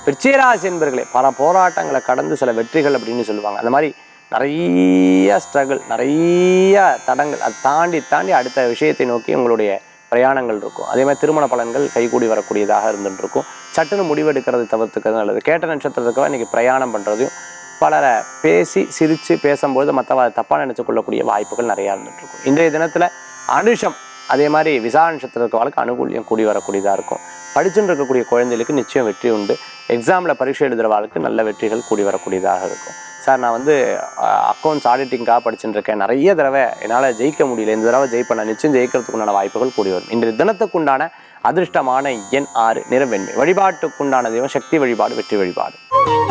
விருச்சிகராசி என்பர்களே பல போராட்டங்களை கடந்து சில வெற்றிகள் அப்படின்னு சொல்லுவாங்க அந்த மாதிரி நிறைய ஸ்ட்ரகிள் நிறைய தடங்கள் அதை தாண்டி தாண்டி அடுத்த விஷயத்தை நோக்கி உங்களுடைய பிரயாணங்கள் இருக்கும் அதே மாதிரி திருமண பலன்கள் கைகூடி வரக்கூடியதாக இருந்துட்டு இருக்கும் சட்டுன்னு முடிவெடுக்கிறது தவிர்த்துக்கிறது நல்லது கேட்ட நட்சத்திரத்துக்காக இன்னைக்கு பிரயாணம் பண்ணுறதையும் பலரை பேசி சிரித்து பேசும்போது மற்றவ தப்பாக நினச்சி கொள்ளக்கூடிய வாய்ப்புகள் நிறையா இருந்துட்டு இருக்கும் இன்றைய தினத்தில் அனுஷம் அதே மாதிரி விசா நட்சத்திரத்துக்கு அனுகூல்யம் கூடி வரக்கூடியதாக இருக்கும் படிச்சுட்டு இருக்கக்கூடிய குழந்தைகளுக்கு நிச்சயம் வெற்றி உண்டு எக்ஸாமில் பரீட்சை எழுதுகிறவாளுக்கு நல்ல வெற்றிகள் கூடி வரக்கூடியதாக இருக்கும் சார் நான் வந்து அக்கௌண்ட்ஸ் ஆடிட்டிங்காக படிச்சுட்டு இருக்கேன் நிறைய தடவை என்னால் ஜெயிக்க முடியல இந்த தடவை ஜெயிப்பேன் நான் நிச்சயம் ஜெயிக்கிறதுக்குண்டான வாய்ப்புகள் கூடி வரும் இன்றைய தினத்துக்குண்டான அதிர்ஷ்டமான எண் ஆறு நிறவெண்மை வழிபாட்டுக்குண்டான தெய்வம் சக்தி வழிபாடு வெற்றி வழிபாடு